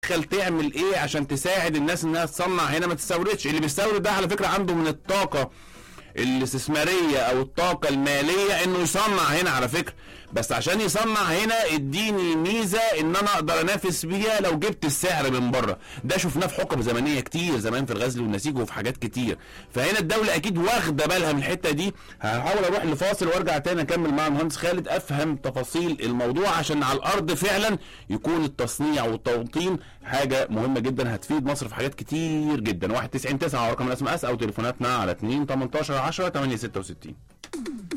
تتدخل تعمل ايه عشان تساعد الناس انها تصنع هنا ما تستوردش اللي بيستورد ده على فكره عنده من الطاقه الاستثماريه او الطاقه الماليه انه يصنع هنا على فكره بس عشان يصنع هنا اديني ميزه ان انا اقدر انافس بيها لو جبت السعر من بره ده شفناه في حقب زمنيه كتير زمان في الغزل والنسيج وفي حاجات كتير فهنا الدوله اكيد واخده بالها من الحته دي هحاول اروح لفاصل وارجع تاني اكمل مع المهندس خالد افهم تفاصيل الموضوع عشان على الارض فعلا يكون التصنيع والتوطين حاجه مهمه جدا هتفيد مصر في حاجات كتير جدا 199 9 رقم الاس ام اس او تليفوناتنا على 2 18 10 8 66